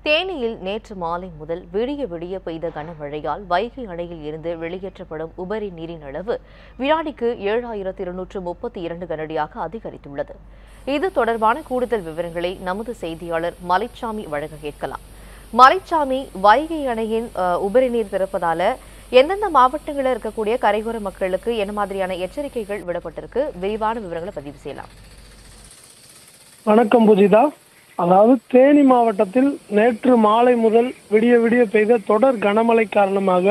தேனியில் நேற்று மாலை முதல் விடிய விடிய பெய்த கனமழையால் வைகை அணையில் இருந்து வெளியேற்றப்படும் உபரி நீரின் அளவு வினாடிக்கு ஏழாயிரத்து இருநூற்று முப்பத்தி இரண்டு கனடியாக அதிகரித்துள்ளது இது தொடர்பான கூடுதல் விவரங்களை நமது செய்தியாளர் மலைச்சாமி வழங்க கேட்கலாம் மலைச்சாமி வைகை அணையின் அஹ், உபரி நீர் திறப்பதால எந்தெந்த மாவட்டங்களில் இருக்கக்கூடிய கரையோர மக்களுக்கு என்ன மாதிரியான எச்சரிக்கைகள் விடப்பட்டிருக்கு விரிவான விவரங்களை பதிவு செய்யலாம் வணக்கம் புஜிதா அதாவது தேனி மாவட்டத்தில் நேற்று மாலை முதல் விடிய விடிய பெய்த தொடர் கனமழை காரணமாக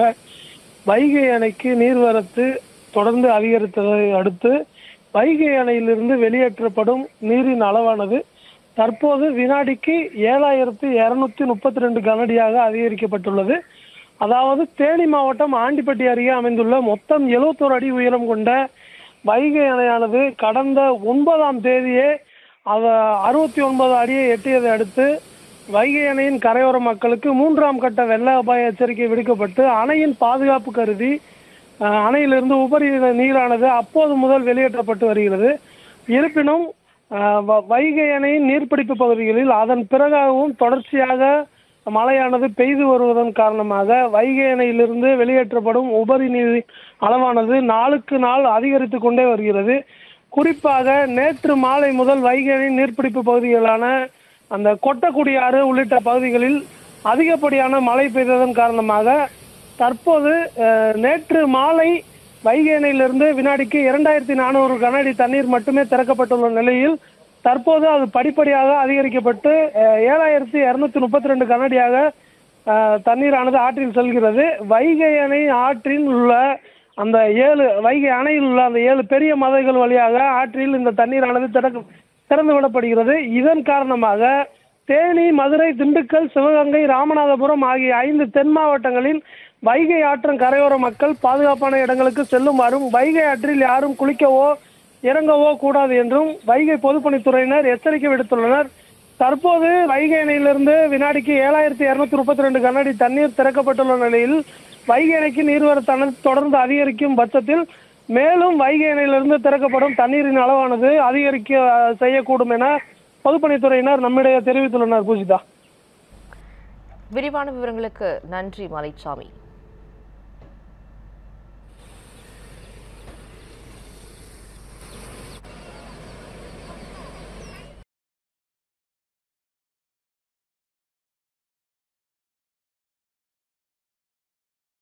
வைகை அணைக்கு நீர்வரத்து தொடர்ந்து அதிகரித்ததை அடுத்து வைகை அணையிலிருந்து வெளியேற்றப்படும் நீரின் அளவானது தற்போது வினாடிக்கு ஏழாயிரத்து இருநூத்தி முப்பத்தி ரெண்டு கனடியாக அதிகரிக்கப்பட்டுள்ளது அதாவது தேனி மாவட்டம் ஆண்டிப்பட்டி அருகே அமைந்துள்ள மொத்தம் எழுவத்தோரு அடி உயரம் கொண்ட வைகை அணையானது கடந்த ஒன்பதாம் தேதியே அத அறுபத்தி ஒன்பது அடியை எட்டியதை அடுத்து வைகை அணையின் கரையோர மக்களுக்கு மூன்றாம் கட்ட வெள்ள அபாய எச்சரிக்கை விடுக்கப்பட்டு அணையின் பாதுகாப்பு கருதி அஹ், அணையிலிருந்து உபரி நீரானது அப்போது முதல் வெளியேற்றப்பட்டு வருகிறது இருப்பினும் அஹ், வ- வைகை அணையின் நீர்பிடிப்பு பகுதிகளில் அதன் பிறகாகவும் தொடர்ச்சியாக மழையானது பெய்து வருவதன் காரணமாக வைகை அணையிலிருந்து வெளியேற்றப்படும் உபரி நீர் அளவானது நாளுக்கு நாள் அதிகரித்து கொண்டே வருகிறது குறிப்பாக நேற்று மாலை முதல் வைகை அணை நீர்பிடிப்பு பகுதிகளான அந்த கொட்டக்குடியாறு உள்ளிட்ட பகுதிகளில் அதிகப்படியான மழை பெய்ததன் காரணமாக தற்போது அஹ், நேற்று மாலை வைகை அணையிலிருந்து வினாடிக்கு இரண்டாயிரத்தி நானூறு கனஅடி தண்ணீர் மட்டுமே திறக்கப்பட்டுள்ள நிலையில் தற்போது அது படிப்படியாக அதிகரிக்கப்பட்டு அஹ், ஏழாயிரத்தி இரநூத்தி முப்பத்தி ரெண்டு கனஅடியாக அஹ், தண்ணீரானது ஆற்றில் செல்கிறது வைகை அணை ஆற்றில் உள்ள அந்த ஏழு வைகை அணையில் உள்ள அந்த ஏழு பெரிய மதைகள் வழியாக ஆற்றில் இந்த தண்ணீரானது திறக்க திறந்து விடப்படுகிறது இதன் காரணமாக தேனி மதுரை திண்டுக்கல் சிவகங்கை ராமநாதபுரம் ஆகிய ஐந்து தென் மாவட்டங்களில் வைகை ஆற்றன் கரையோர மக்கள் பாதுகாப்பான இடங்களுக்கு செல்லுமாறும் வைகை ஆற்றில் யாரும் குளிக்கவோ இறங்கவோ கூடாது என்றும் வைகை பொதுப்பணித்துறையினர் எச்சரிக்கை விடுத்துள்ளனர் தற்போது வைகை அணையிலிருந்து வினாடிக்கு ஏழாயிரத்தி இருநூத்தி முப்பத்தி ரெண்டு கனஅடி தண்ணீர் திறக்கப்பட்டுள்ள நிலையில் வைகை அணைக்கு நீர்வரத்தானது தொடர்ந்து அதிகரிக்கும் பட்சத்தில் மேலும் வைகை அணையிலிருந்து திறக்கப்படும் தண்ணீரின் அளவானது அதிகரிக்க அஹ், செய்யக்கூடும் என பொதுப்பணித்துறையினர் நம்மிடையே தெரிவித்துள்ளனர் பூஜிதா விரிவான விவரங்களுக்கு நன்றி மலைச்சாமி